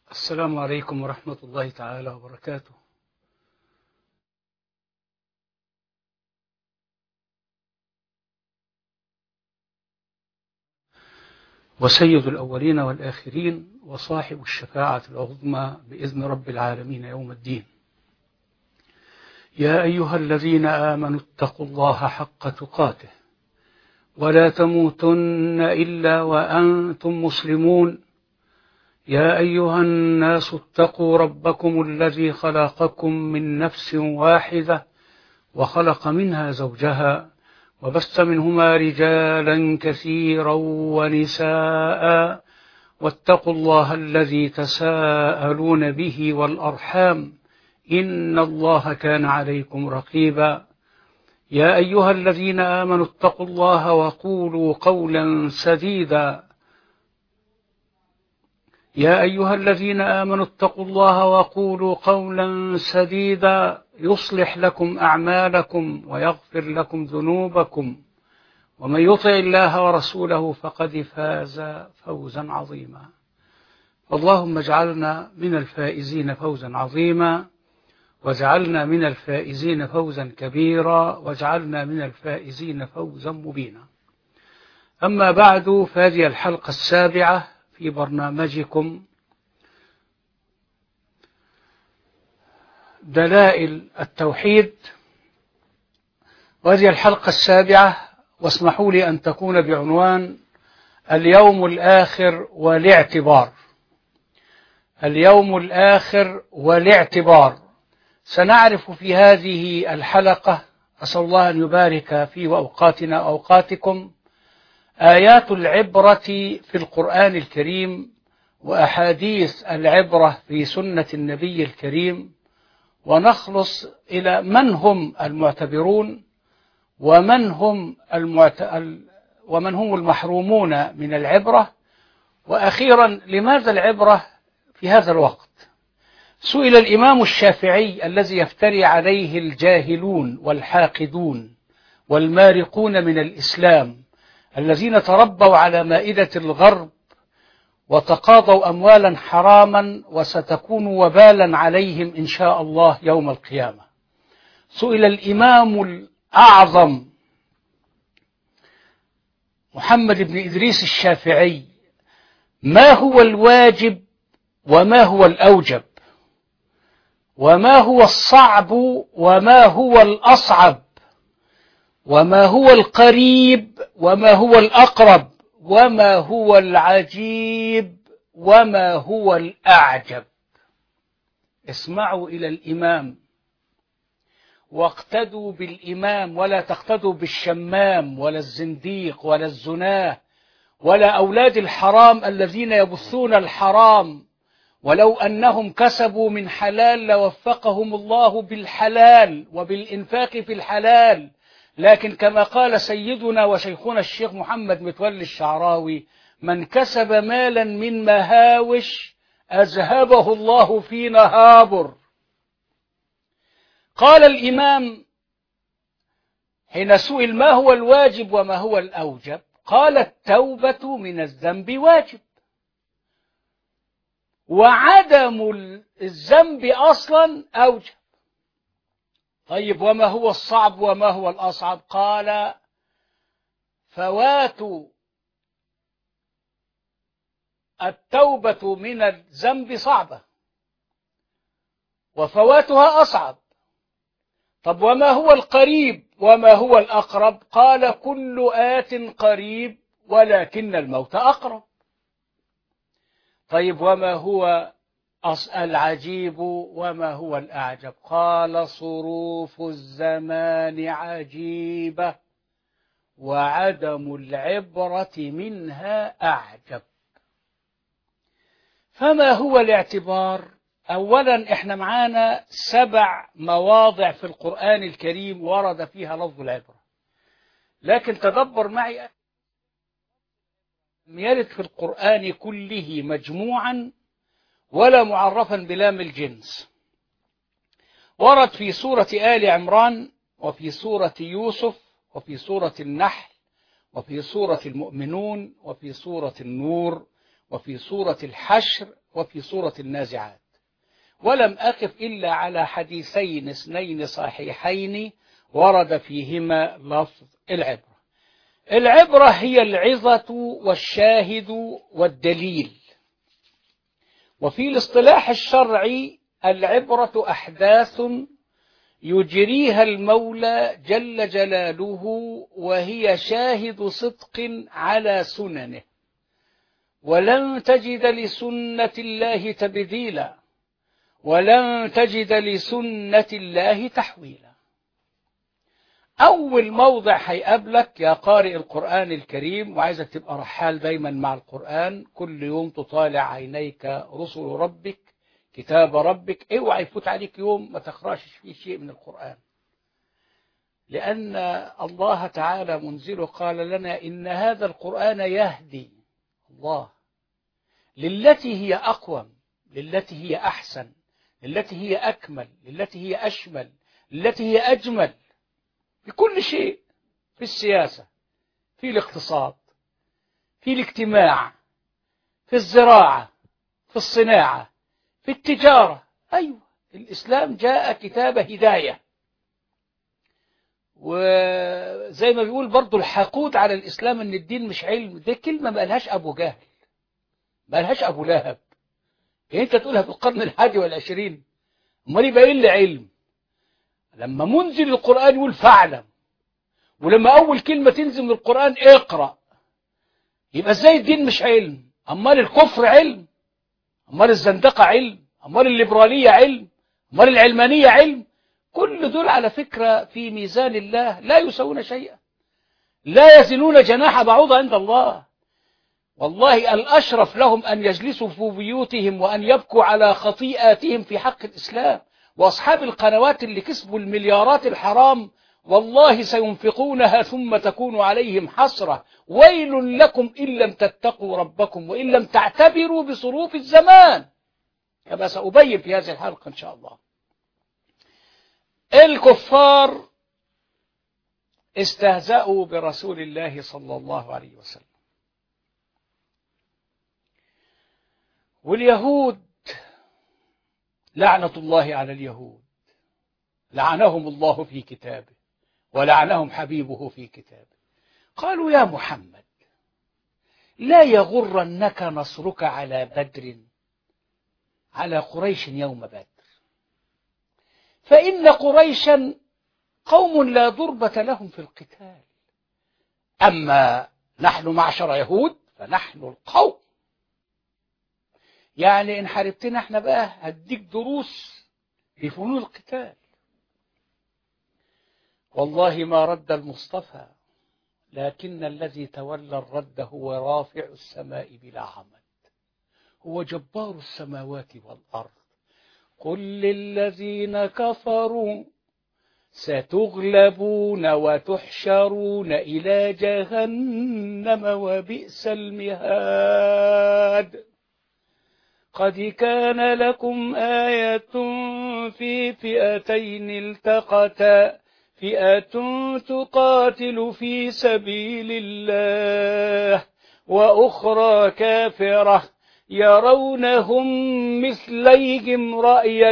السلام عليكم ورحمة الله تعالى وبركاته وسيد الأولين والآخرين وصاحب الشفاعة العظمى بإذن رب العالمين يوم الدين يا أيها الذين آمنوا اتقوا الله حق تقاته ولا تموتن إلا وأنتم مسلمون يا أيها الناس اتقوا ربكم الذي خلقكم من نفس واحدة وخلق منها زوجها وبث منهما رجالا كثيرا ونساء واتقوا الله الذي تساءلون به والأرحام إن الله كان عليكم رقيبا يا أيها الذين آمنوا اتقوا الله وقولوا قولا سديدا يا أيها الذين آمنوا اتقوا الله وقولوا قولا سديدا يصلح لكم أعمالكم ويغفر لكم ذنوبكم ومن يطع الله ورسوله فقد فاز فوزا عظيما اللهم اجعلنا من الفائزين فوزا عظيما واجعلنا من الفائزين فوزا كبيرا واجعلنا من الفائزين فوزا مبينا أما بعد فهذه الحلقة السابعة في برنامجكم دلائل التوحيد وهذه الحلقة السابعة واسمحوا لي أن تكون بعنوان اليوم الآخر والاعتبار اليوم الآخر والاعتبار سنعرف في هذه الحلقة أسأل الله أن يبارك في أوقاتنا أوقاتكم آيات العبرة في القرآن الكريم وأحاديث العبرة في سنة النبي الكريم ونخلص إلى من هم المعتبرون ومن هم المعت... ومن هم المحرومون من العبرة وأخيرا لماذا العبرة في هذا الوقت سئل الإمام الشافعي الذي يفتري عليه الجاهلون والحاقدون والمارقون من الإسلام الذين تربوا على مائدة الغرب وتقاضوا أموالا حراما وستكون وبالا عليهم إن شاء الله يوم القيامة سئل الإمام الأعظم محمد بن إدريس الشافعي ما هو الواجب وما هو الأوجب وما هو الصعب وما هو الأصعب وما هو القريب وما هو الأقرب وما هو العجيب وما هو الأعجب اسمعوا إلى الإمام واقتدوا بالإمام ولا تقتدوا بالشمام ولا الزنديق ولا الزناه ولا أولاد الحرام الذين يبثون الحرام ولو أنهم كسبوا من حلال لوفقهم الله بالحلال وبالإنفاق في الحلال لكن كما قال سيدنا وشيخنا الشيخ محمد متولي الشعراوي من كسب مالا من مهاوش أذهبه الله في نهابر قال الإمام حين سئل ما هو الواجب وما هو الأوجب قال التوبة من الذنب واجب وعدم الذنب أصلا أوجب طيب وما هو الصعب وما هو الأصعب قال فوات التوبة من الذنب صعبة وفواتها أصعب طب وما هو القريب وما هو الأقرب قال كل آت قريب ولكن الموت أقرب طيب وما هو العجيب وما هو الأعجب قال صروف الزمان عجيبة وعدم العبرة منها أعجب فما هو الاعتبار أولا إحنا معانا سبع مواضع في القرآن الكريم ورد فيها لفظ العبرة لكن تدبر معي يرد في القرآن كله مجموعا ولا معرفا بلام الجنس ورد في سورة آل عمران وفي سورة يوسف وفي سورة النحل وفي سورة المؤمنون وفي سورة النور وفي سورة الحشر وفي سورة النازعات ولم أقف إلا على حديثين اثنين صحيحين ورد فيهما لفظ العبرة العبرة هي العظة والشاهد والدليل وفي الاصطلاح الشرعي العبرة أحداث يجريها المولى جل جلاله وهي شاهد صدق على سننه ولن تجد لسنة الله تبديلا ولن تجد لسنة الله تحويلا أول موضع هيقابلك يا قارئ القرآن الكريم وعايزك تبقى رحال دايما مع القرآن كل يوم تطالع عينيك رسل ربك كتاب ربك اوعى يفوت عليك يوم ما تقراش فيه شيء من القرآن لأن الله تعالى منزله قال لنا إن هذا القرآن يهدي الله للتي هي أقوم للتي هي أحسن للتي هي أكمل للتي هي أشمل للتي هي أجمل في كل شيء في السياسة في الاقتصاد في الاجتماع في الزراعة في الصناعة في التجارة أيوة الإسلام جاء كتاب هداية وزي ما بيقول برضو الحقود على الإسلام أن الدين مش علم دي كلمة ما قالهاش أبو جهل ما قالهاش أبو لهب يعني أنت تقولها في القرن الحادي والعشرين أمال يبقى إيه اللي علم لما منزل القرآن يقول فاعلم ولما أول كلمة تنزل من القرآن اقرأ يبقى ازاي الدين مش علم أمال الكفر علم أمال الزندقة علم أمال الليبرالية علم أمال العلمانية علم كل دول على فكرة في ميزان الله لا يسوون شيئا لا يزنون جناح بعوضة عند الله والله الأشرف لهم أن يجلسوا في بيوتهم وأن يبكوا على خطيئاتهم في حق الإسلام وأصحاب القنوات اللي كسبوا المليارات الحرام والله سينفقونها ثم تكون عليهم حسرة ويل لكم إن لم تتقوا ربكم وإن لم تعتبروا بصروف الزمان كما سأبين في هذه الحلقة إن شاء الله الكفار استهزأوا برسول الله صلى الله عليه وسلم واليهود لعنة الله على اليهود لعنهم الله في كتابه ولعنهم حبيبه في كتابه قالوا يا محمد لا يغرنك نصرك على بدر على قريش يوم بدر فإن قريشا قوم لا ضربة لهم في القتال أما نحن معشر يهود فنحن القوم يعني إن حاربتنا احنا بقى هديك دروس في فنون القتال والله ما رد المصطفى لكن الذي تولى الرد هو رافع السماء بلا عمد هو جبار السماوات والأرض قل للذين كفروا ستغلبون وتحشرون إلى جهنم وبئس المهاد قد كان لكم آية في فئتين التقتا فئة تقاتل في سبيل الله وأخرى كافرة يرونهم مثليهم رأي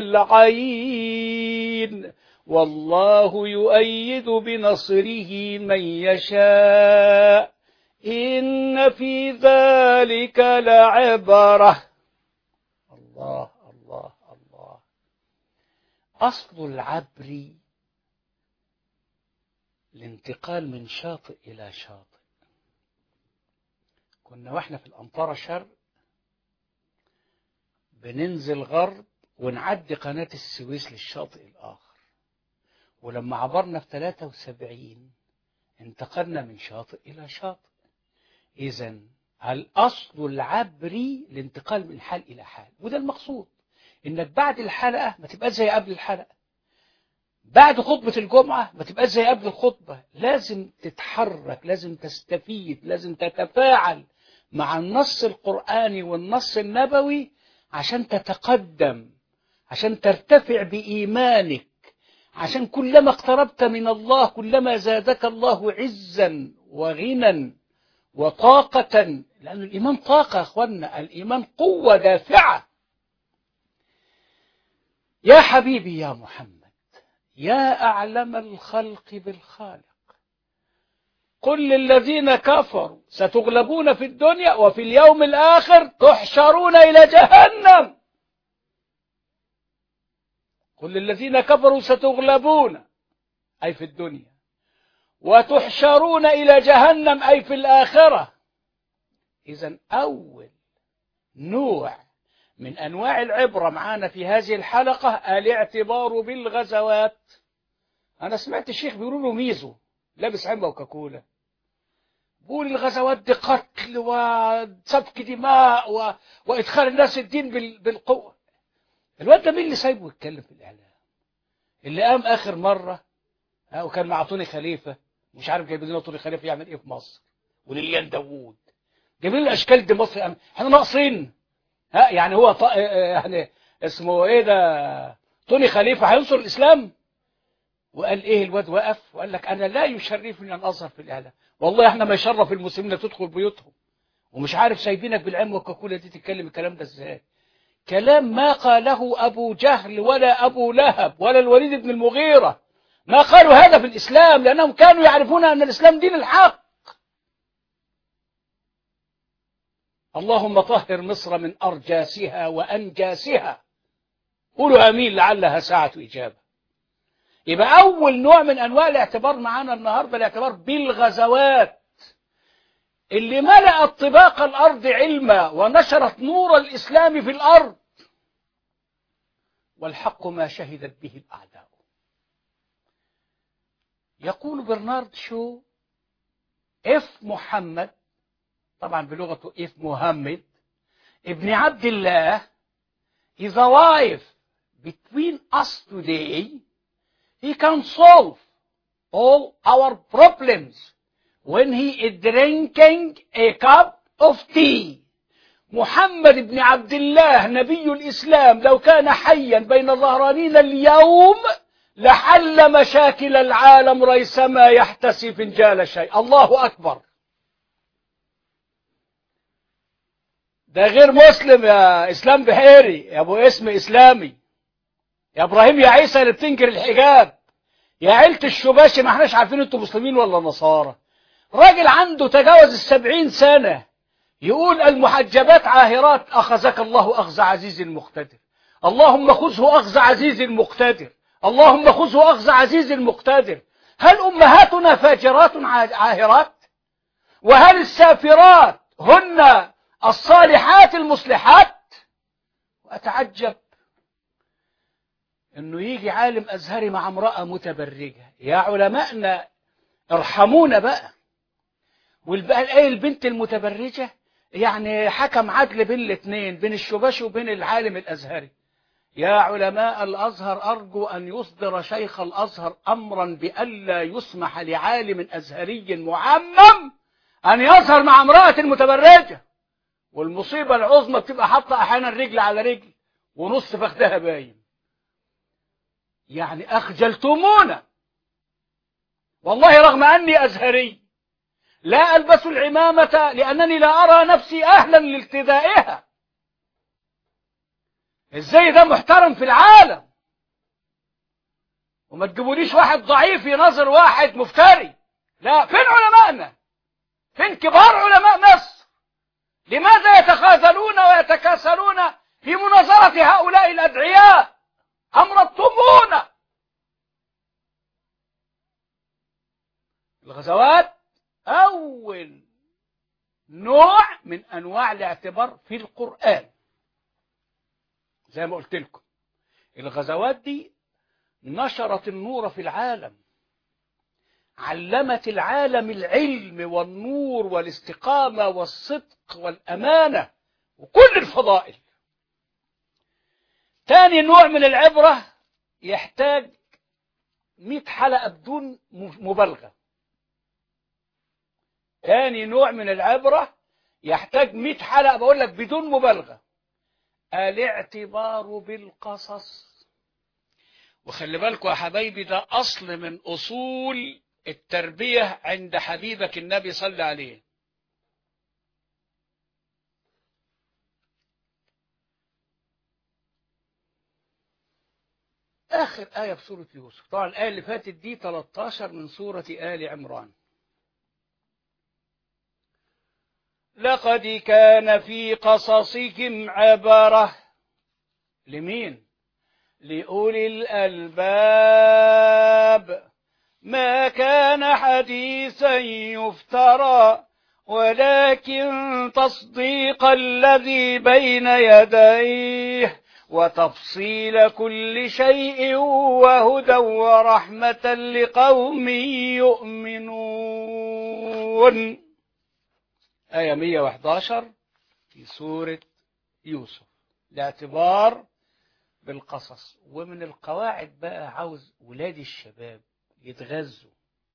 العين والله يؤيد بنصره من يشاء إن في ذلك لعبرة الله الله الله أصل العبر الانتقال من شاطئ إلى شاطئ كنا واحنا في الأمطار شرق بننزل غرب ونعدي قناة السويس للشاطئ الآخر ولما عبرنا في 73 انتقلنا من شاطئ إلى شاطئ إذا الأصل العبري الانتقال من حال إلى حال وده المقصود إنك بعد الحلقة ما تبقى زي قبل الحلقة بعد خطبة الجمعة ما تبقاش زي قبل الخطبة لازم تتحرك لازم تستفيد لازم تتفاعل مع النص القرآني والنص النبوي عشان تتقدم عشان ترتفع بإيمانك عشان كلما اقتربت من الله كلما زادك الله عزا وغنى وطاقة لأن الإيمان طاقة يا أخوانا الإيمان قوة دافعة يا حبيبي يا محمد يا أعلم الخلق بالخالق قل للذين كفروا ستغلبون في الدنيا وفي اليوم الآخر تحشرون إلى جهنم قل للذين كفروا ستغلبون أي في الدنيا وتحشرون إلى جهنم أي في الآخرة إذا أول نوع من أنواع العبرة معانا في هذه الحلقة الاعتبار بالغزوات أنا سمعت الشيخ بيقولوا له ميزو لابس علبة وكاكولا بيقول الغزوات دي قتل وسفك دماء و... وإدخال الناس الدين بال... بالقوة الواد ده مين اللي سايبه يتكلم في الإعلام اللي قام آخر مرة ها وكان مع طوني خليفة مش عارف جايبين لنا طوني خليفة يعمل إيه في مصر وليليان داوود جايبين لنا الأشكال دي مصر احنا ناقصين ها يعني هو ط... يعني اسمه ايه ده طوني خليفة هينصر الإسلام وقال ايه الواد وقف وقال لك انا لا يشرفني ان اظهر في الاعلام والله احنا ما يشرف المسلمين تدخل بيوتهم ومش عارف سايبينك بالعلم والكاكولا دي تتكلم الكلام ده ازاي كلام ما قاله ابو جهل ولا ابو لهب ولا الوليد بن المغيرة ما قالوا هذا في الاسلام لانهم كانوا يعرفون ان الاسلام دين الحق اللهم طهر مصر من ارجاسها وانجاسها قولوا امين لعلها ساعة اجابه يبقى أول نوع من أنواع الاعتبار معانا النهاردة الاعتبار بالغزوات اللي ملأت طباق الأرض علما ونشرت نور الإسلام في الأرض والحق ما شهدت به الأعداء يقول برنارد شو إف محمد طبعا بلغته إف محمد ابن عبد الله is alive between us today he can solve all our problems when he is drinking a cup of tea محمد بن عبد الله نبي الإسلام لو كان حيا بين ظهرانين اليوم لحل مشاكل العالم ريثما يحتسي فنجال شيء الله أكبر ده غير مسلم يا إسلام بحيري يا أبو اسم إسلامي يا ابراهيم يا عيسى اللي بتنكر الحجاب يا عيلة الشباشي ما احناش عارفين انتوا مسلمين ولا نصارى راجل عنده تجاوز السبعين سنة يقول المحجبات عاهرات أخذك الله أخذ عزيز مقتدر اللهم خذه أخذ عزيز مقتدر اللهم خذه أخذ عزيز مقتدر هل أمهاتنا فاجرات عاهرات وهل السافرات هن الصالحات المصلحات وأتعجب انه يجي عالم ازهري مع امرأة متبرجة يا علماءنا ارحمونا بقى والبقى الايه البنت المتبرجة يعني حكم عدل بين الاثنين بين الشباشي وبين العالم الازهري يا علماء الازهر ارجو ان يصدر شيخ الازهر امرا بألا يسمح لعالم ازهري معمم ان يظهر مع امرأة متبرجة والمصيبة العظمى بتبقى حاطة احيانا رجل على رجل ونص فخدها باين يعني أخجلتمونا والله رغم أني أزهري لا ألبس العمامة لأنني لا أرى نفسي أهلا لارتدائها ازاي ده محترم في العالم وما تجيبوليش واحد ضعيف ينظر واحد مفتري لا فين علمائنا فين كبار علماء مصر لماذا يتخاذلون ويتكاسلون في مناظرة هؤلاء الأدعياء أمرضتمونا الغزوات أول نوع من أنواع الاعتبار في القرآن زي ما قلت لكم الغزوات دي نشرت النور في العالم علمت العالم العلم والنور والاستقامة والصدق والأمانة وكل الفضائل تاني نوع من العبرة يحتاج مئة حلقة بدون مبالغة تاني نوع من العبرة يحتاج مئة حلقة بقول لك بدون مبالغة الاعتبار بالقصص وخلي بالكم يا حبايبي ده أصل من أصول التربية عند حبيبك النبي صلى عليه آخر آية في سورة يوسف طبعا الآية اللي فاتت دي 13 من سورة آل عمران لقد كان في قصصهم عبرة لمين لأولي الألباب ما كان حديثا يفترى ولكن تصديق الذي بين يديه وتفصيل كل شيء وهدى ورحمة لقوم يؤمنون آية 111 في سورة يوسف الاعتبار بالقصص ومن القواعد بقى عاوز ولاد الشباب يتغذوا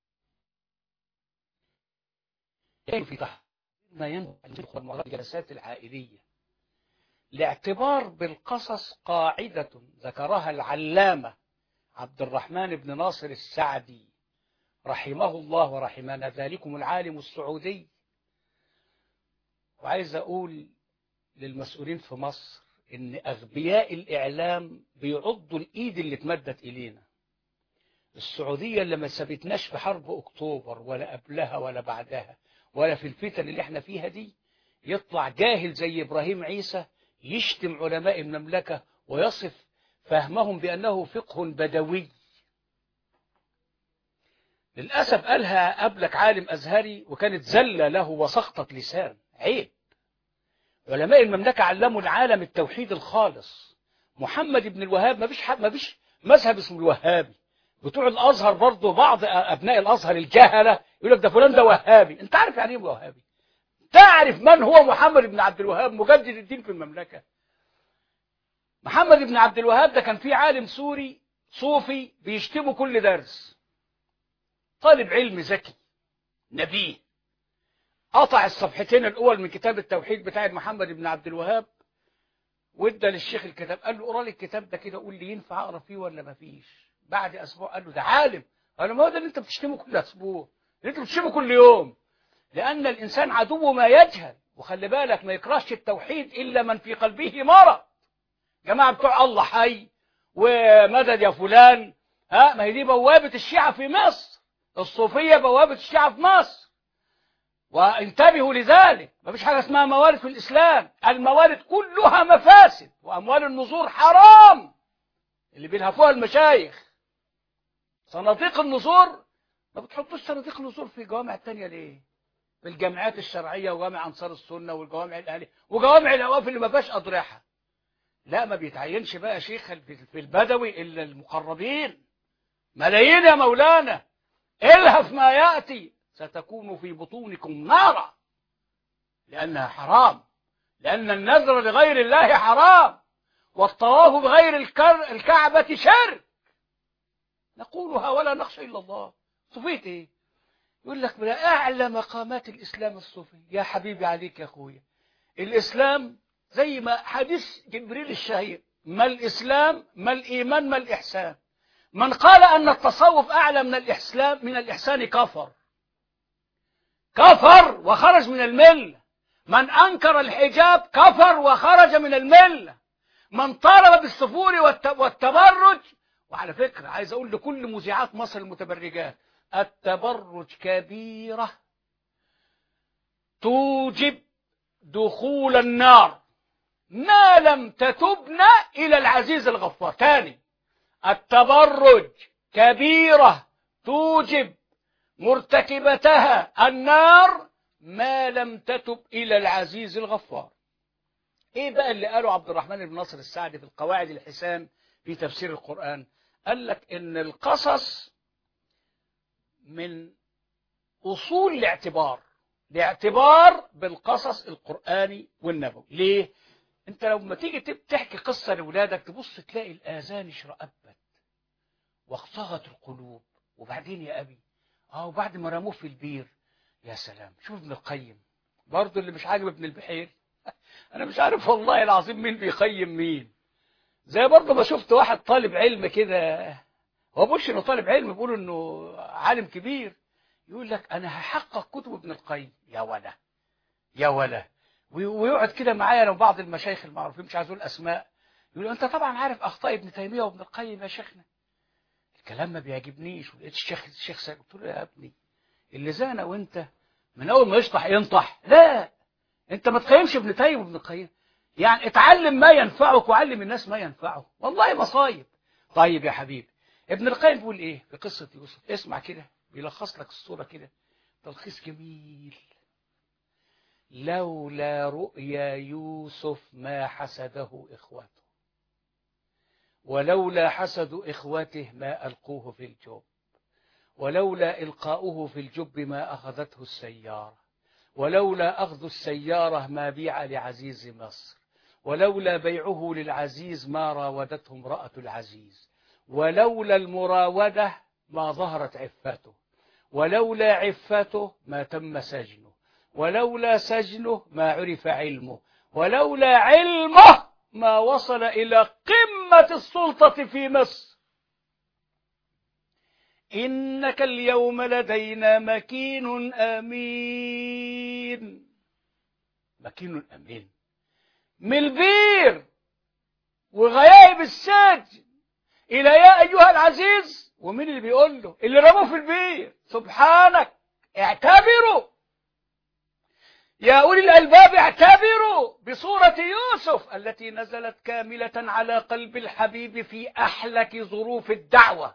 في تحت ما ينبغي المرات الجلسات العائلية الاعتبار بالقصص قاعدة ذكرها العلامة عبد الرحمن بن ناصر السعدي رحمه الله ورحمنا ذلكم العالم السعودي وعايز أقول للمسؤولين في مصر إن أغبياء الإعلام بيعضوا الإيد اللي اتمدت إلينا السعودية اللي ما سابتناش في حرب أكتوبر ولا قبلها ولا بعدها ولا في الفتن اللي احنا فيها دي يطلع جاهل زي إبراهيم عيسى يشتم علماء المملكة ويصف فهمهم بأنه فقه بدوي للأسف قالها قبلك عالم أزهري وكانت زلة له وسخطة لسان عيب علماء المملكة علموا العالم التوحيد الخالص محمد بن الوهاب ما فيش ما فيش مذهب اسمه الوهابي بتوع الازهر برضه بعض ابناء الازهر الجهله يقول لك ده فلان ده وهابي انت عارف يعني ايه وهابي تعرف من هو محمد بن عبد الوهاب مجدد الدين في المملكه محمد بن عبد الوهاب ده كان في عالم سوري صوفي بيشتمه كل درس طالب علم ذكي نبيه قطع الصفحتين الاول من كتاب التوحيد بتاع محمد بن عبد الوهاب وادى للشيخ الكتاب قال له اقرا لي الكتاب ده كده قول لي ينفع اقرا فيه ولا ما فيش بعد اسبوع قال له ده عالم قال له ما هو ده اللي انت بتشتمه كل اسبوع اللي انت بتشتمه كل يوم لان الانسان عدو ما يجهل وخلي بالك ما يكرهش التوحيد الا من في قلبه مرض جماعه بتوع الله حي ومدد يا فلان ها ما هي دي بوابه الشيعه في مصر الصوفيه بوابه الشيعه في مصر وانتبهوا لذلك ما فيش حاجه اسمها موارد في الاسلام الموارد كلها مفاسد واموال النذور حرام اللي بيلهفوها المشايخ صناديق النذور ما بتحطوش صناديق النذور في جوامع تانية ليه في الجامعات الشرعية وجامع أنصار السنة والجوامع الأهلية وجوامع الأواف اللي ما فيهاش أضرحة لا ما بيتعينش بقى شيخ في البدوي إلا المقربين ملايين يا مولانا الهف ما يأتي ستكون في بطونكم نارا لأنها حرام لأن النذر لغير الله حرام والطواف بغير الكعبة شرك نقولها ولا نخشى إلا الله صوفية إيه يقول لك من أعلى مقامات الإسلام الصوفي يا حبيبي عليك يا أخويا الإسلام زي ما حديث جبريل الشهير ما الإسلام ما الإيمان ما الإحسان من قال أن التصوف أعلى من الإسلام من الإحسان كفر كفر وخرج من الملة من أنكر الحجاب كفر وخرج من الملة من طالب بالسفور والتبرج وعلى فكرة عايز أقول لكل مذيعات مصر المتبرجات التبرج كبيرة توجب دخول النار ما لم تتبن إلى العزيز الغفار تاني التبرج كبيرة توجب مرتكبتها النار ما لم تتب إلى العزيز الغفار ايه بقى اللي قاله عبد الرحمن بن ناصر السعدي في القواعد الحسان في تفسير القرآن قال لك ان القصص من اصول الاعتبار الاعتبار بالقصص القرآني والنبوي ليه انت لما تيجي تحكي قصة لأولادك تبص تلاقي الآذان اشرأبت واخصغت القلوب وبعدين يا أبي اه وبعد ما رموه في البير يا سلام شوف ابن القيم برضه اللي مش عاجب ابن البحير انا مش عارف والله العظيم مين بيقيم مين زي برضه ما شفت واحد طالب علم كده هو بوش انه طالب علم بيقول انه عالم كبير يقول لك انا هحقق كتب ابن القيم يا ولا يا ولا ويقعد كده معايا لو بعض المشايخ المعروفين مش عايز اقول اسماء يقول أنت طبعا عارف أخطاء ابن تيمية وابن القيم يا شيخنا الكلام ما بيعجبنيش ولقيت الشيخ الشيخ سأل قلت له يا ابني اللي زانا وانت من أول ما يشطح ينطح لا انت ما تقيمش ابن تيمية وابن القيم يعني اتعلم ما ينفعك وعلم الناس ما ينفعه والله مصايب طيب يا حبيبي ابن القيم بيقول ايه في قصة يوسف اسمع كده بيلخص لك الصورة كده تلخيص جميل لولا رؤيا يوسف ما حسده إخوته ولولا حسد إخوته ما ألقوه في الجب ولولا إلقاؤه في الجب ما أخذته السيارة ولولا أخذ السيارة ما بيع لعزيز مصر ولولا بيعه للعزيز ما راودته امرأة العزيز ولولا المراودة ما ظهرت عفته ولولا عفته ما تم سجنه ولولا سجنه ما عرف علمه ولولا علمه ما وصل إلى قمة السلطة في مصر إنك اليوم لدينا مكين أمين مكين أمين من البير وغيائب السجن إلى يا أيها العزيز ومين اللي بيقول له اللي رموه في البير سبحانك اعتبروا يا أولي الألباب اعتبروا بصورة يوسف التي نزلت كاملة على قلب الحبيب في أحلك ظروف الدعوة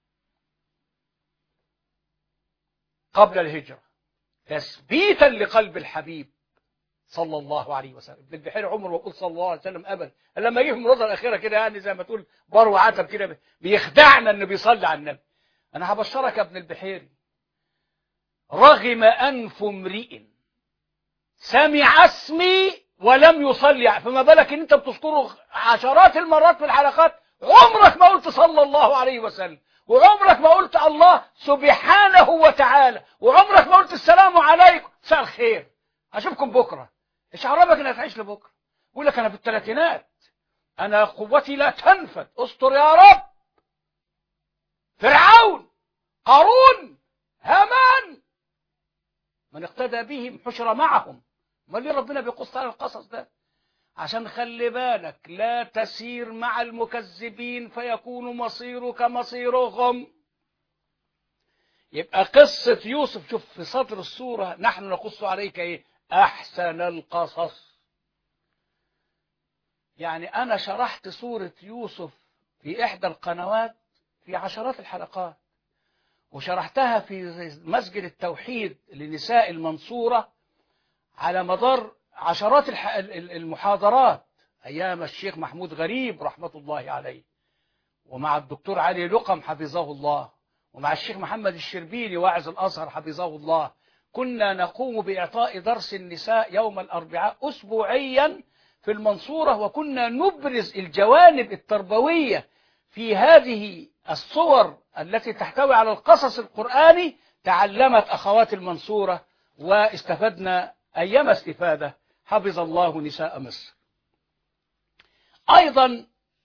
قبل الهجرة تثبيتا لقلب الحبيب صلى الله عليه وسلم ابن البحير عمر وقول صلى الله عليه وسلم أبدا لما يجي في المرضى الأخيرة كده يعني زي ما تقول برو عتب كده بيخدعنا إنه بيصلي على النبي أنا هبشرك يا ابن البحيري رغم أنف امرئ سمع اسمي ولم يصلي فما بالك ان انت بتذكره عشرات المرات في الحلقات عمرك ما قلت صلى الله عليه وسلم وعمرك ما قلت الله سبحانه وتعالى وعمرك ما قلت السلام عليكم مساء الخير اشوفكم بكره ايش عربك انك تعيش لبكره يقول لك انا في الثلاثينات انا قوتي لا تنفد استر يا رب فرعون قارون هامان من اقتدى بهم حشر معهم امال ليه ربنا بيقص على القصص ده عشان خلي بالك لا تسير مع المكذبين فيكون مصيرك مصيرهم يبقى قصة يوسف شوف في سطر السورة نحن نقص عليك ايه احسن القصص يعني انا شرحت سورة يوسف في احدى القنوات في عشرات الحلقات وشرحتها في مسجد التوحيد لنساء المنصورة على مدار عشرات المحاضرات أيام الشيخ محمود غريب رحمة الله عليه ومع الدكتور علي لقم حفظه الله ومع الشيخ محمد الشربيني واعظ الأزهر حفظه الله كنا نقوم بإعطاء درس النساء يوم الأربعاء أسبوعيا في المنصورة وكنا نبرز الجوانب التربوية في هذه الصور التي تحتوي على القصص القرآني تعلمت أخوات المنصورة واستفدنا أيما استفادة حفظ الله نساء مصر أيضا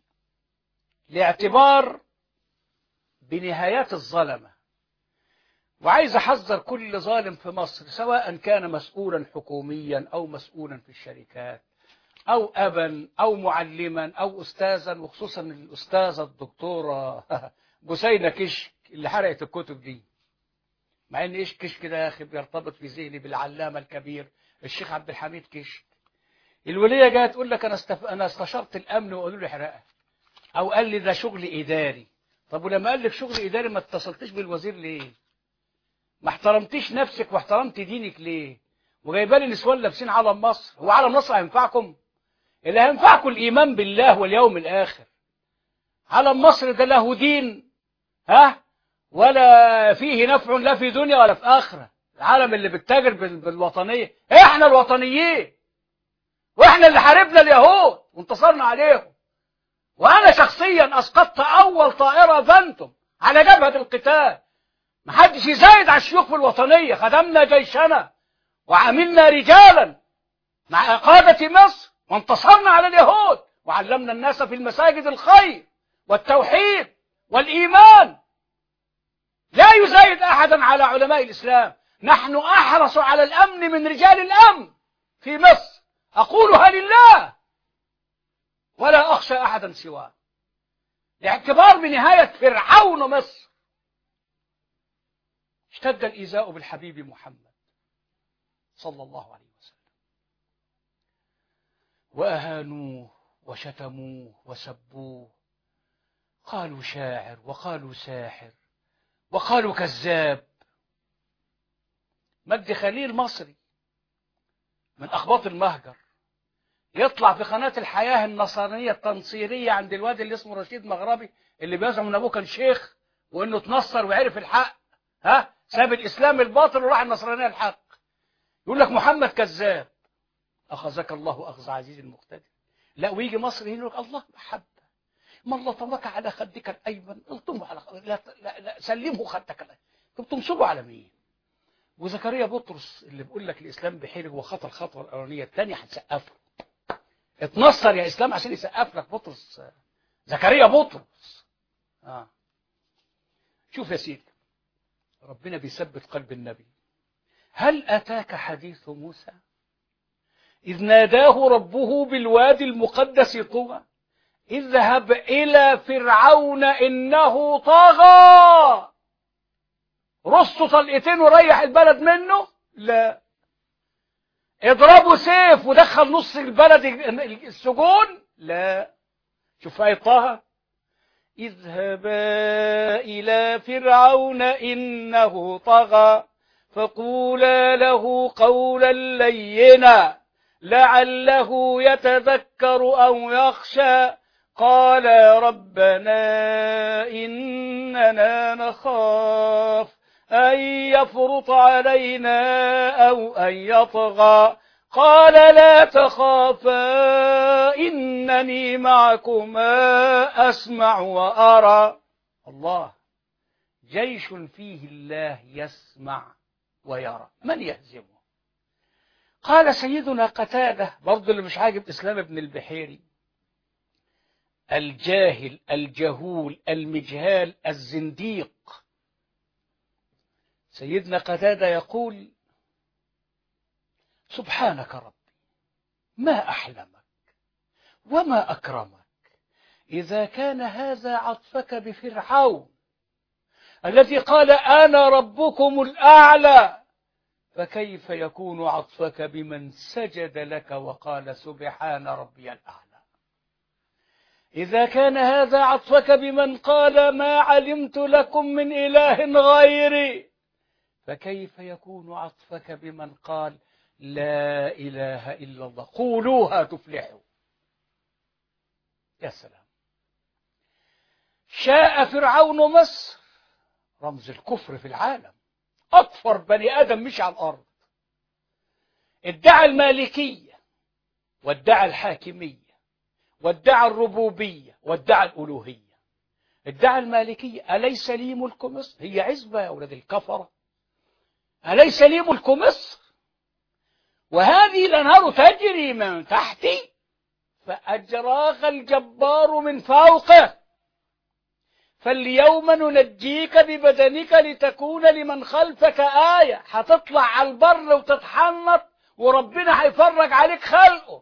لاعتبار بنهايات الظلمة وعايز أحذر كل ظالم في مصر سواء كان مسؤولا حكوميا أو مسؤولا في الشركات أو أبا أو معلما أو أستاذا وخصوصا الأستاذة الدكتورة بسينة كشك اللي حرقت الكتب دي مع ان ايش كشك ده يا اخي بيرتبط في ذهني بالعلامه الكبير الشيخ عبد الحميد كشك الوليه جايه تقول لك انا استف... انا استشرت الامن وقالوا لي احرقها او قال لي ده شغل اداري طب ولما قال لك شغل اداري ما اتصلتش بالوزير ليه ما احترمتيش نفسك واحترمت دينك ليه وجايبه لي نسوان لابسين علم مصر هو علم مصر هينفعكم اللي هينفعكم الايمان بالله واليوم الاخر علم مصر ده له دين ها ولا فيه نفع لا في دنيا ولا في آخرة العالم اللي بتتاجر بالوطنية احنا الوطنيين واحنا اللي حاربنا اليهود وانتصرنا عليهم وانا شخصيا اسقطت اول طائرة فانتم على جبهة القتال محدش يزايد على الشيوخ في الوطنية خدمنا جيشنا وعملنا رجالا مع قادة مصر وانتصرنا على اليهود وعلمنا الناس في المساجد الخير والتوحيد والإيمان لا يزايد أحدا على علماء الإسلام نحن أحرص على الأمن من رجال الأمن في مصر أقولها لله ولا أخشى أحدا سواه لاعتبار بنهاية فرعون مصر اشتد الإيذاء بالحبيب محمد صلى الله عليه وسلم وأهانوه وشتموه وسبوه قالوا شاعر وقالوا ساحر وقالوا كذاب مجد خليل مصري من أخباط المهجر يطلع في قناة الحياة النصرانية التنصيرية عند الواد اللي اسمه رشيد مغربي اللي بيزعم ان ابوه كان شيخ وانه اتنصر وعرف الحق ها ساب الاسلام الباطل وراح النصرانية الحق يقول لك محمد كذاب اخذك الله اخذ عزيز المقتدر لا ويجي مصر هنا يقول لك الله محبة ما الله طبك على خدك الايمن الطمه على لا, لا, لا سلمه خدك الايمن طب تنصبه على مين وزكريا بطرس اللي بيقول لك الاسلام بحيره هو خطر الخطوه الاولانيه الثانيه هتسقف له اتنصر يا اسلام عشان يسقف لك بطرس زكريا بطرس اه شوف يا سيدي ربنا بيثبت قلب النبي هل اتاك حديث موسى اذ ناداه ربه بالوادي المقدس طوى اذهب الى فرعون انه طغى رصه طلقتين وريح البلد منه لا اضربوا سيف ودخل نص البلد السجون لا شوف آية طه اذهبا إلى فرعون إنه طغى فقولا له قولا لينا لعله يتذكر أو يخشى قال ربنا إننا نخاف أن يفرط علينا أو أن يطغى قال لا تخافا إنني معكما أسمع وأرى الله جيش فيه الله يسمع ويرى من يهزمه قال سيدنا قتادة برضه اللي مش عاجب إسلام ابن البحيري الجاهل الجهول المجهال الزنديق سيدنا قتادة يقول سبحانك ربي ما أحلمك وما أكرمك إذا كان هذا عطفك بفرعون الذي قال أنا ربكم الأعلى فكيف يكون عطفك بمن سجد لك وقال سبحان ربي الأعلى إذا كان هذا عطفك بمن قال ما علمت لكم من إله غيري فكيف يكون عطفك بمن قال لا إله إلا الله قولوها تفلحوا يا سلام شاء فرعون مصر رمز الكفر في العالم أكفر بني آدم مش على الأرض ادعى المالكية وادعى الحاكمية وادعى الربوبية وادعى الألوهية ادعى المالكية أليس لي ملك مصر هي عزبة يا أولاد الكفرة أليس لي ملك مصر وهذه الأنهار تجري من تحتي فأجراها الجبار من فوقه فاليوم ننجيك ببدنك لتكون لمن خلفك آية هتطلع على البر وتتحنط وربنا هيفرج عليك خلقه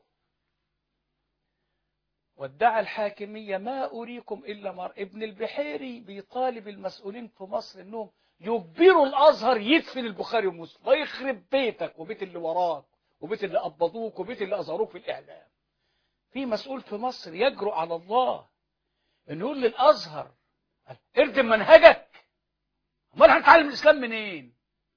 وادعى الحاكمية ما أريكم إلا مر ابن البحيري بيطالب المسؤولين في مصر أنهم يجبروا الأزهر يدفن البخاري ومسلم ويخرب بيتك وبيت اللي وراك وبيت اللي قبضوك وبيت اللي أظهروك في الإعلام في مسؤول في مصر يجرؤ على الله أنه يقول للأزهر اردم منهجك امال هنتعلم الإسلام منين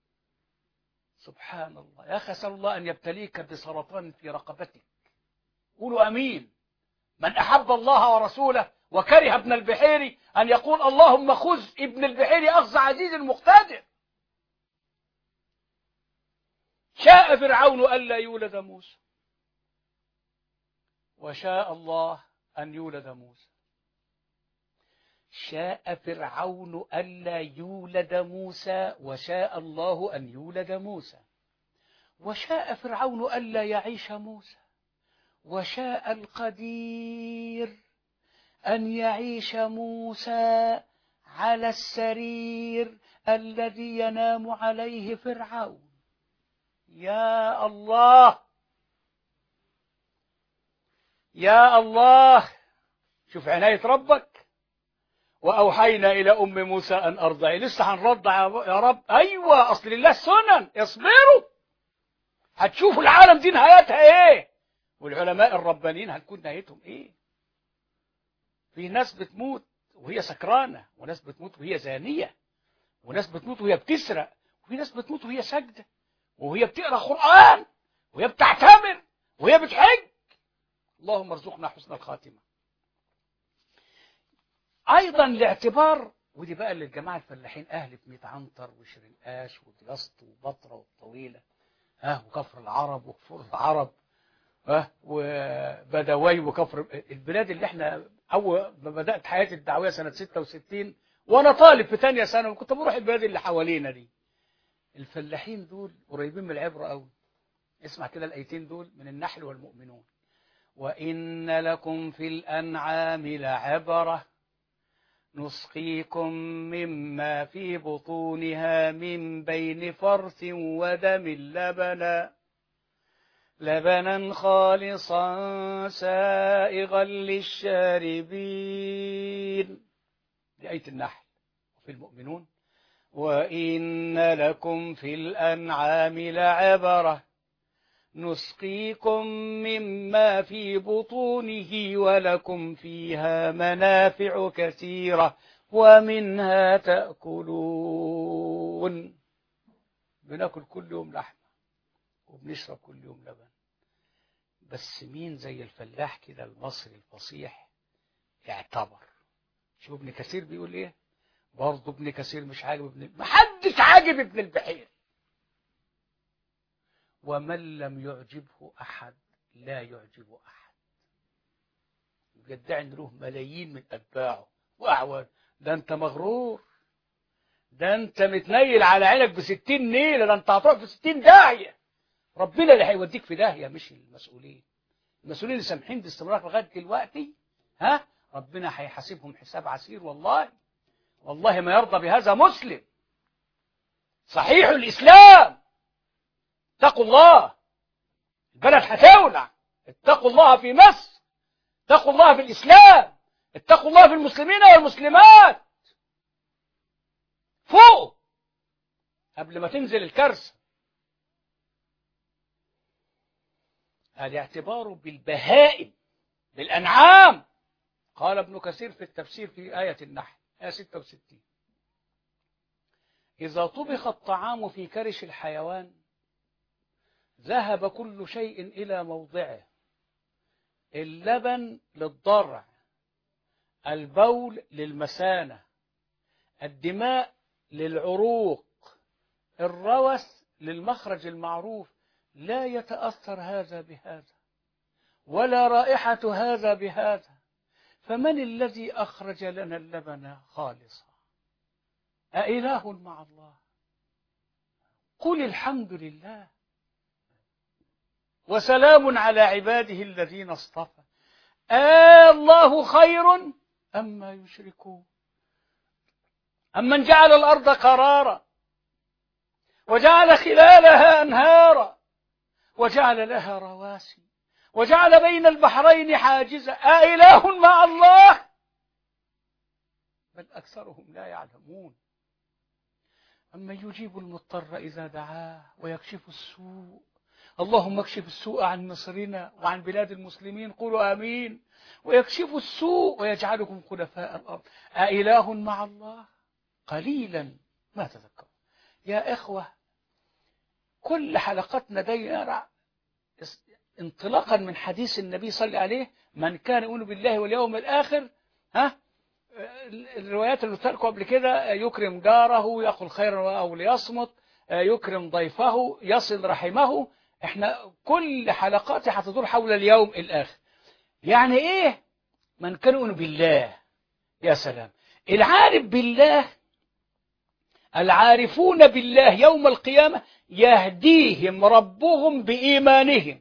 سبحان الله يا أخي أسأل الله أن يبتليك بسرطان في رقبتك قولوا أمين من أحب الله ورسوله وكره ابن البحيري أن يقول اللهم خذ ابن البحيري أخذ عزيز المقتدر شاء فرعون ألا يولد موسى وشاء الله أن يولد موسى شاء فرعون ألا يولد موسى وشاء الله أن يولد موسى وشاء فرعون ألا يعيش موسى وشاء القدير أن يعيش موسى على السرير الذي ينام عليه فرعون يا الله يا الله شوف عناية ربك وأوحينا إلى أم موسى أن أرضعي لسه هنرضع يا رب أيوة أصل لله سنن اصبروا هتشوفوا العالم دي نهايتها إيه والعلماء الربانيين هتكون نهايتهم إيه في ناس بتموت وهي سكرانة وناس بتموت وهي زانية وناس بتموت وهي بتسرق وفي ناس بتموت وهي ساجدة وهي بتقرأ قرآن وهي بتعتمر وهي بتحج اللهم ارزقنا حسن الخاتمة أيضا الاعتبار ودي بقى للجماعة الفلاحين أهل في ميت عنتر وشرنقاش ودياسط وبطرة والطويلة ها وكفر العرب وكفر العرب ها وبدوي وكفر البلاد اللي احنا أول ما بدأت حياتي الدعوية سنة 66 وأنا طالب في ثانية سنة وكنت بروح البلاد اللي حوالينا دي الفلاحين دول قريبين من العبرة قوي اسمع كده الآيتين دول من النحل والمؤمنون وإن لكم في الأنعام لعبرة نسقيكم مما في بطونها من بين فرث ودم لبنا لبنا خالصا سائغا للشاربين دي آية النحل وفي المؤمنون وإن لكم في الأنعام لعبرة نسقيكم مما في بطونه ولكم فيها منافع كثيرة ومنها تأكلون بناكل كل يوم لحمة وبنشرب كل يوم لبن بس مين زي الفلاح كده المصري الفصيح اعتبر شوف ابن كثير بيقول ايه برضه ابن كثير مش عاجب ابن محدش عاجب ابن البحير ومن لم يعجبه أحد لا يعجب أحد يدعي أن له ملايين من أتباعه وأعوان ده أنت مغرور ده أنت متنيل على عينك بستين نيلة ده أنت هتروح في ستين داهية ربنا اللي هيوديك في داهية مش المسؤولين المسؤولين اللي سامحين باستمرار لغاية دلوقتي ها ربنا هيحاسبهم حساب عسير والله والله ما يرضى بهذا مسلم صحيح الإسلام اتقوا الله البلد هتولع اتقوا الله في مصر اتقوا الله في الإسلام اتقوا الله في المسلمين والمسلمات فوق قبل ما تنزل الكارثة الاعتبار بالبهائم بالأنعام قال ابن كثير في التفسير في آية النحل آية 66 إذا طبخ الطعام في كرش الحيوان ذهب كل شيء إلى موضعه اللبن للضرع البول للمثانة الدماء للعروق الروث للمخرج المعروف لا يتأثر هذا بهذا ولا رائحة هذا بهذا فمن الذي أخرج لنا اللبن خالصا أإله مع الله قل الحمد لله وسلام على عباده الذين اصطفى آه الله خير أما يشركون أمن جعل الأرض قرارا وجعل خلالها أنهارا وجعل لها رواسي وجعل بين البحرين حاجزا أإله مع الله بل أكثرهم لا يعلمون أما يجيب المضطر إذا دعاه ويكشف السوء اللهم اكشف السوء عن مصرنا وعن بلاد المسلمين قولوا آمين ويكشف السوء ويجعلكم خلفاء الأرض أإله مع الله قليلا ما تذكرون يا إخوة كل حلقتنا دي انطلاقا من حديث النبي صلى الله عليه من كان يؤمن بالله واليوم الآخر ها الروايات اللي قلت لكم قبل كده يكرم جاره يأكل خيرا أو ليصمت يكرم ضيفه يصل رحمه احنا كل حلقاتي هتدور حول اليوم الآخر يعني ايه من كان يؤمن بالله يا سلام العارف بالله العارفون بالله يوم القيامة يهديهم ربهم بإيمانهم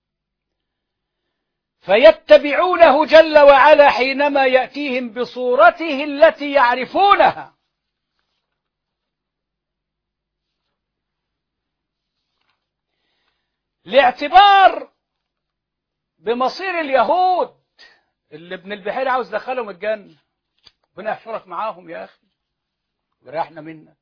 فيتبعونه جل وعلا حينما يأتيهم بصورته التي يعرفونها الاعتبار بمصير اليهود اللي ابن البحير عاوز دخلهم الجنة ربنا يحشرك معاهم يا أخي وريحنا منك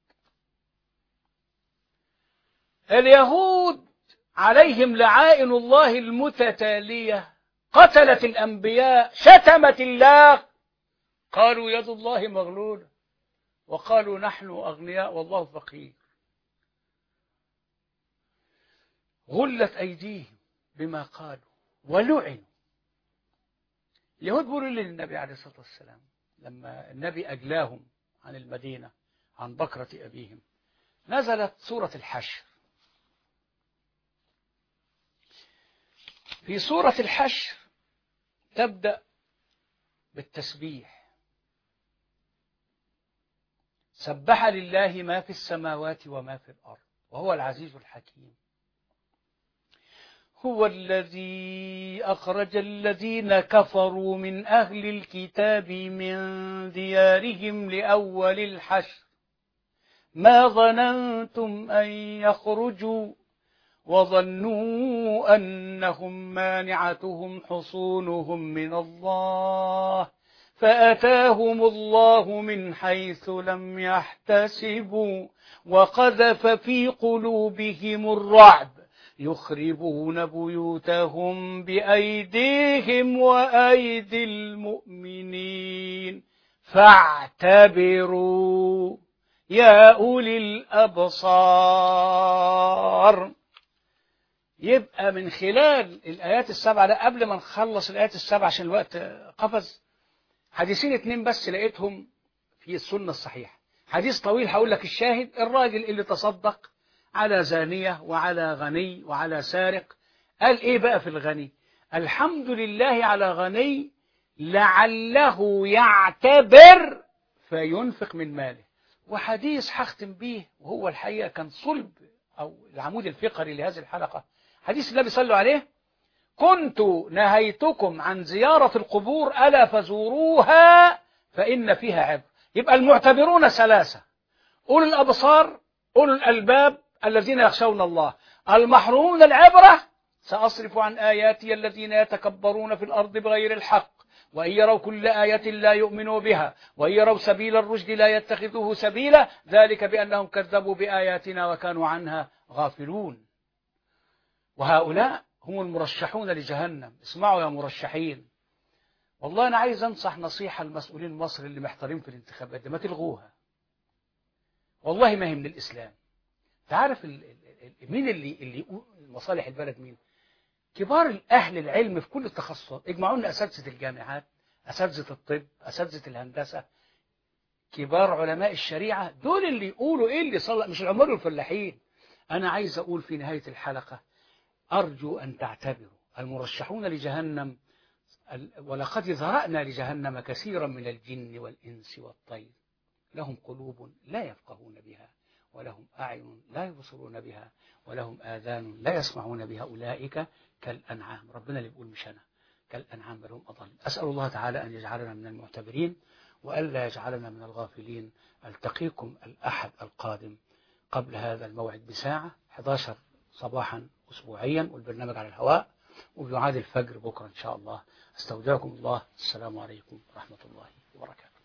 اليهود عليهم لعائن الله المتتالية قتلت الأنبياء شتمت الله قالوا يد الله مغلولة وقالوا نحن أغنياء والله فقير غلت أيديهم بما قالوا ولعنوا اليهود بيقولوا للنبي عليه الصلاة والسلام لما النبي أجلاهم عن المدينة عن بكرة أبيهم نزلت سورة الحشر في سورة الحشر تبدأ بالتسبيح سبح لله ما في السماوات وما في الأرض وهو العزيز الحكيم هو الذي أخرج الذين كفروا من أهل الكتاب من ديارهم لأول الحشر ما ظننتم أن يخرجوا وظنوا أنهم مانعتهم حصونهم من الله فأتاهم الله من حيث لم يحتسبوا وقذف في قلوبهم الرعب يخربون بيوتهم بأيديهم وأيدي المؤمنين فاعتبروا يا أولي الأبصار يبقى من خلال الآيات السبعة ده قبل ما نخلص الآيات السبعة عشان الوقت قفز حديثين اتنين بس لقيتهم في السنة الصحيحة حديث طويل هقول لك الشاهد الراجل اللي تصدق على زانية وعلى غني وعلى سارق قال ايه بقى في الغني الحمد لله على غني لعله يعتبر فينفق من ماله وحديث هختم به وهو الحقيقة كان صلب أو العمود الفقري لهذه الحلقة حديث النبي صلى الله عليه كنت نهيتكم عن زيارة القبور ألا فزوروها فإن فيها عبر يبقى المعتبرون ثلاثة أولو الأبصار أولو الألباب الذين يخشون الله المحرومون العبرة سأصرف عن آياتي الذين يتكبرون في الأرض بغير الحق وإن يروا كل آية لا يؤمنوا بها وإن يروا سبيل الرشد لا يتخذوه سبيلا ذلك بأنهم كذبوا بآياتنا وكانوا عنها غافلون وهؤلاء هم المرشحون لجهنم اسمعوا يا مرشحين والله أنا عايز أنصح نصيحة المسؤولين مصر اللي محتارين في الانتخابات دي ما تلغوها والله ما هي من الإسلام تعرف ال ال مين اللي اللي يقول مصالح البلد مين كبار أهل العلم في كل التخصصات اجمعوا لنا أساتذة الجامعات أساتذة الطب أساتذة الهندسة كبار علماء الشريعة دول اللي يقولوا إيه اللي صلى مش العمال والفلاحين أنا عايز أقول في نهاية الحلقة أرجو أن تعتبروا المرشحون لجهنم ولقد ذرأنا لجهنم كثيرا من الجن والإنس والطير لهم قلوب لا يفقهون بها ولهم أعين لا يبصرون بها ولهم آذان لا يسمعون بها أولئك كالأنعام ربنا اللي بيقول مش أنا كالأنعام بل هم أضل أسأل الله تعالى أن يجعلنا من المعتبرين وألا يجعلنا من الغافلين ألتقيكم الأحد القادم قبل هذا الموعد بساعة 11 صباحا أسبوعيا والبرنامج على الهواء وبيعاد الفجر بكرة إن شاء الله استودعكم الله السلام عليكم ورحمة الله وبركاته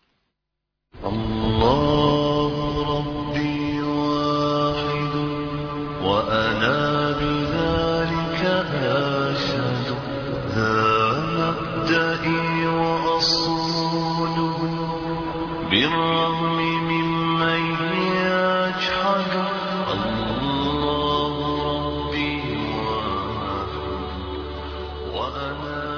الله ربي واحد وأنا بذلك أشهد ذا مبدئي وأصوله بالرغم ممن يجحد الله ربي واحد وأنا